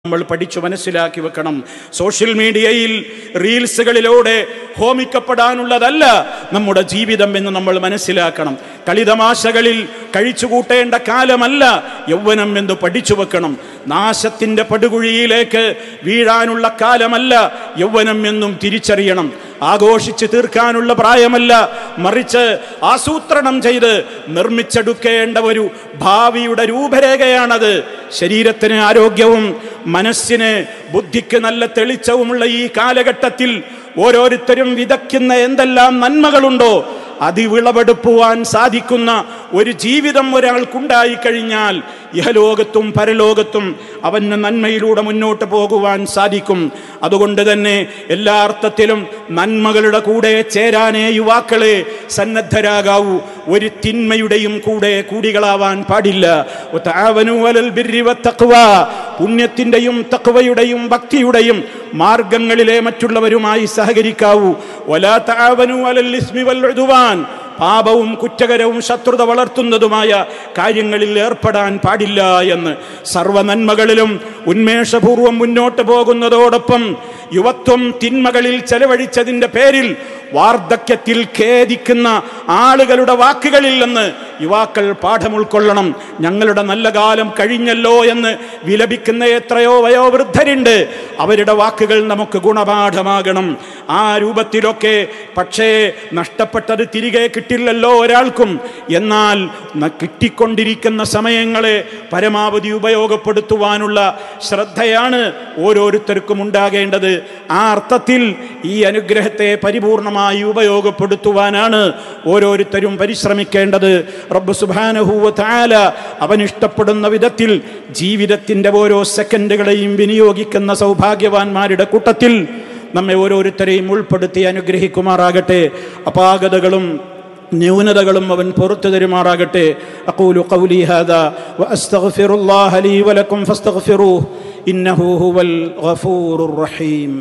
നമ്മൾ പഠിച്ചു മനസ്സിലാക്കി വെക്കണം സോഷ്യൽ മീഡിയയിൽ റീൽസുകളിലൂടെ ഹോമിക്കപ്പെടാനുള്ളതല്ല നമ്മുടെ ജീവിതം എന്ന് നമ്മൾ മനസ്സിലാക്കണം കളിതമാശകളിൽ കഴിച്ചുകൂട്ടേണ്ട കാലമല്ല യൗവനം എന്ന് പഠിച്ചു വെക്കണം നാശത്തിന്റെ പടുകുഴിയിലേക്ക് വീഴാനുള്ള കാലമല്ല യൗവനം എന്നും തിരിച്ചറിയണം ആഘോഷിച്ച് തീർക്കാനുള്ള പ്രായമല്ല മറിച്ച് ആസൂത്രണം ചെയ്ത് നിർമ്മിച്ചെടുക്കേണ്ട ഒരു ഭാവിയുടെ രൂപരേഖയാണത് ശരീരത്തിന് ആരോഗ്യവും മനസ്സിന് ബുദ്ധിക്ക് നല്ല തെളിച്ചവുമുള്ള ഈ കാലഘട്ടത്തിൽ ഓരോരുത്തരും വിതയ്ക്കുന്ന എന്തെല്ലാം നന്മകളുണ്ടോ അത് വിളവെടുപ്പുവാൻ സാധിക്കുന്ന ഒരു ജീവിതം ഒരാൾക്കുണ്ടായി കഴിഞ്ഞാൽ ഇഹലോകത്തും പരലോകത്തും അവന് നന്മയിലൂടെ മുന്നോട്ട് പോകുവാൻ സാധിക്കും അതുകൊണ്ട് തന്നെ എല്ലാ അർത്ഥത്തിലും നന്മകളുടെ കൂടെ ചേരാനേ യുവാക്കളെ സന്നദ്ധരാകാവൂ ഒരു തിന്മയുടെയും കൂടെ കൂടികളാവാൻ പാടില്ല വതആവനു അലൽ ബിർരി വത്തഖ്വ. പുണ്യത്തിന്റെയും തക്വയുടെയും ഭക്തിയുടെയും മാർഗങ്ങളിലെ മറ്റുള്ളവരുമായി സഹകരിക്കാവൂ വലാ തആവനു അലൽ ഇസ്മി വൽ ഉദ്വാൻ പാപവും കുറ്റകരവും ശത്രുത വളർത്തുന്നതുമായ കാര്യങ്ങളിൽ ഏർപ്പെടാൻ പാടില്ല എന്ന് സർവനന്മകളിലും ഉന്മേഷപൂർവം മുന്നോട്ട് പോകുന്നതോടൊപ്പം യുവത്വം തിന്മകളിൽ ചെലവഴിച്ചതിന്റെ പേരിൽ വാർദ്ധക്യത്തിൽ ഖേദിക്കുന്ന ആളുകളുടെ വാക്കുകളിൽ നിന്ന് യുവാക്കൾ പാഠം ഉൾക്കൊള്ളണം ഞങ്ങളുടെ നല്ല കാലം കഴിഞ്ഞല്ലോ എന്ന് വിലപിക്കുന്ന എത്രയോ വയോവൃദ്ധരുണ്ട് അവരുടെ വാക്കുകൾ നമുക്ക് ഗുണപാഠമാകണം ആ രൂപത്തിലൊക്കെ പക്ഷേ നഷ്ടപ്പെട്ടത് തിരികെ കിട്ടില്ലല്ലോ ഒരാൾക്കും എന്നാൽ ന- കിട്ടിക്കൊണ്ടിരിക്കുന്ന സമയങ്ങളെ പരമാവധി ഉപയോഗപ്പെടുത്തുവാനുള്ള ശ്രദ്ധയാണ് ഓരോരുത്തർക്കും ഉണ്ടാകേണ്ടത് ആ അർത്ഥത്തിൽ ഈ അനുഗ്രഹത്തെ പരിപൂർണമായി ഉപയോഗപ്പെടുത്തുവാനാണ് ഓരോരുത്തരും പരിശ്രമിക്കേണ്ടത് റബ്ബ് സുബാനഹൂവ താല അവൻ ഇഷ്ടപ്പെടുന്ന വിധത്തിൽ ജീവിതത്തിൻ്റെ ഓരോ സെക്കൻഡുകളെയും വിനിയോഗിക്കുന്ന സൗഭാഗ്യവാന്മാരുടെ കൂട്ടത്തിൽ നമ്മെ ഓരോരുത്തരെയും ഉൾപ്പെടുത്തി അനുഗ്രഹിക്കുമാറാകട്ടെ അപാകതകളും ന്യൂനതകളും അവൻ പുറത്തു തരുമാറാകട്ടെ അഖൂലു ഖൗലി ഹാദാ വഅസ്തഗ്ഫിറുല്ലാഹ ലീ വലക്കും ഫസ്തഗ്ഫിറൂഹ് ഇന്നഹു ഹുവൽ ഗഫൂറുർ റഹീം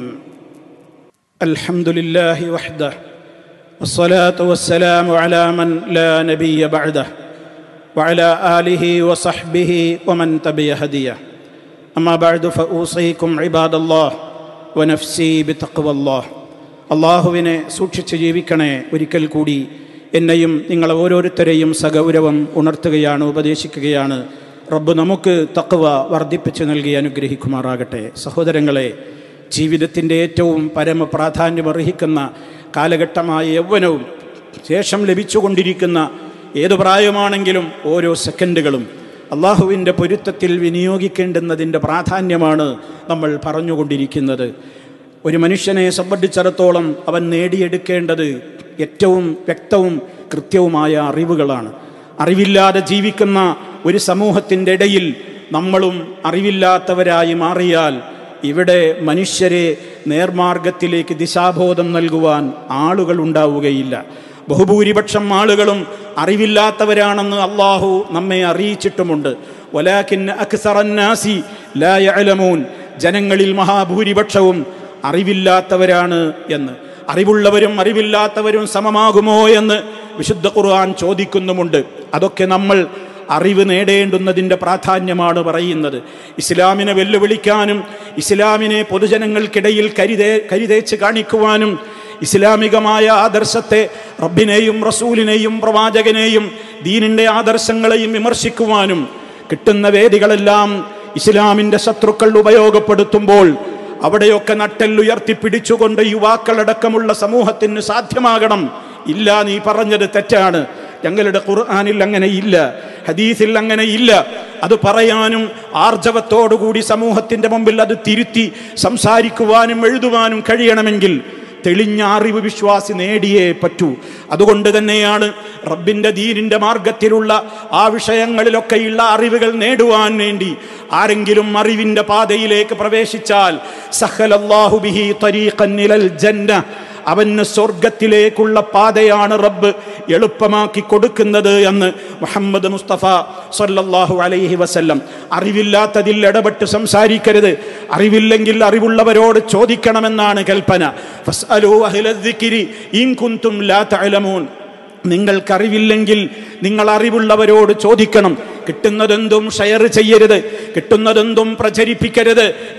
അൽഹംദുലില്ലാഹി വഹ്ദഹ والصلاة والسلام على من لا نبي بعده وعلى آله وصحبه ومن تبع هديه أما بعد فأوصيكم عباد الله ونفسي بتقوى الله അള്ളാഹുവിനെ സൂക്ഷിച്ച് ജീവിക്കണേ ഒരിക്കൽ കൂടി എന്നെയും നിങ്ങൾ ഓരോരുത്തരെയും സഗൗരവം ഉണർത്തുകയാണ് ഉപദേശിക്കുകയാണ് റബ്ബ് നമുക്ക് തക്കവ വർദ്ധിപ്പിച്ച് നൽകി അനുഗ്രഹിക്കുമാറാകട്ടെ സഹോദരങ്ങളെ ജീവിതത്തിൻ്റെ ഏറ്റവും പരമ പ്രാധാന്യമർഹിക്കുന്ന കാലഘട്ടമായ യൗവനവും ശേഷം ലഭിച്ചുകൊണ്ടിരിക്കുന്ന ഏതു പ്രായമാണെങ്കിലും ഓരോ സെക്കൻഡുകളും അള്ളാഹുവിൻ്റെ പൊരുത്തത്തിൽ വിനിയോഗിക്കേണ്ടുന്നതിൻ്റെ പ്രാധാന്യമാണ് നമ്മൾ പറഞ്ഞുകൊണ്ടിരിക്കുന്നത് ഒരു മനുഷ്യനെ സംബന്ധിച്ചിടത്തോളം അവൻ നേടിയെടുക്കേണ്ടത് ഏറ്റവും വ്യക്തവും കൃത്യവുമായ അറിവുകളാണ് അറിവില്ലാതെ ജീവിക്കുന്ന ഒരു സമൂഹത്തിൻ്റെ ഇടയിൽ നമ്മളും അറിവില്ലാത്തവരായി മാറിയാൽ ഇവിടെ മനുഷ്യരെ നേർമാർഗത്തിലേക്ക് ദിശാബോധം നൽകുവാൻ ആളുകൾ ഉണ്ടാവുകയില്ല ബഹുഭൂരിപക്ഷം ആളുകളും അറിവില്ലാത്തവരാണെന്ന് അള്ളാഹു നമ്മെ അറിയിച്ചിട്ടുമുണ്ട് വലാക്കിൻ അക്സറന്നാസി ലാ യഅലമൂൻ ജനങ്ങളിൽ മഹാഭൂരിപക്ഷവും അറിവില്ലാത്തവരാണ് എന്ന് അറിവുള്ളവരും അറിവില്ലാത്തവരും സമമാകുമോ എന്ന് വിശുദ്ധ ഖുർആൻ ചോദിക്കുന്നുമുണ്ട് അതൊക്കെ നമ്മൾ അറിവ് നേടേണ്ടുന്നതിൻ്റെ പ്രാധാന്യമാണ് പറയുന്നത് ഇസ്ലാമിനെ വെല്ലുവിളിക്കാനും ഇസ്ലാമിനെ പൊതുജനങ്ങൾക്കിടയിൽ കരുതേ കരുതേച്ച് കാണിക്കുവാനും ഇസ്ലാമികമായ ആദർശത്തെ റബ്ബിനെയും റസൂലിനെയും പ്രവാചകനെയും ദീനിൻ്റെ ആദർശങ്ങളെയും വിമർശിക്കുവാനും കിട്ടുന്ന വേദികളെല്ലാം ഇസ്ലാമിൻ്റെ ശത്രുക്കൾ ഉപയോഗപ്പെടുത്തുമ്പോൾ അവിടെയൊക്കെ നട്ടെല്ലുയർത്തിപ്പിടിച്ചുകൊണ്ട് യുവാക്കളടക്കമുള്ള സമൂഹത്തിന് സാധ്യമാകണം ഇല്ല നീ പറഞ്ഞത് തെറ്റാണ് ഞങ്ങളുടെ ഖുർആാനിൽ അങ്ങനെ ഇല്ല ഹദീസിൽ അങ്ങനെ ഇല്ല അത് പറയാനും ആർജവത്തോടുകൂടി സമൂഹത്തിന്റെ മുമ്പിൽ അത് തിരുത്തി സംസാരിക്കുവാനും എഴുതുവാനും കഴിയണമെങ്കിൽ തെളിഞ്ഞ അറിവ് വിശ്വാസി നേടിയേ പറ്റൂ അതുകൊണ്ട് തന്നെയാണ് റബ്ബിന്റെ ദീനിന്റെ മാർഗത്തിലുള്ള ആ വിഷയങ്ങളിലൊക്കെയുള്ള അറിവുകൾ നേടുവാൻ വേണ്ടി ആരെങ്കിലും അറിവിന്റെ പാതയിലേക്ക് പ്രവേശിച്ചാൽ സഹലല്ലാഹു ബിഹി തരീഖൻ ഇലൽ ജന്ന അവന് സ്വർഗത്തിലേക്കുള്ള പാതയാണ് റബ്ബ് എളുപ്പമാക്കി കൊടുക്കുന്നത് എന്ന് മുഹമ്മദ് മുസ്തഫ സല്ലല്ലാഹു അലൈഹി വസല്ലം അറിവില്ലാത്തതിൽ ഇടപെട്ട് സംസാരിക്കരുത് അറിവില്ലെങ്കിൽ അറിവുള്ളവരോട് ചോദിക്കണമെന്നാണ് കൽപ്പന ഫസ്അലൂ അഹ്ല ദിക്രി ഇൻ കുന്തും ലാ തഅലമൂൻ നിങ്ങൾക്കറിവില്ലെങ്കിൽ നിങ്ങൾ അറിവുള്ളവരോട് ചോദിക്കണം കിട്ടുന്നതെന്തും ഷെയർ ചെയ്യരുത് കിട്ടുന്നതെന്തും പ്രചരിപ്പിക്കരുത്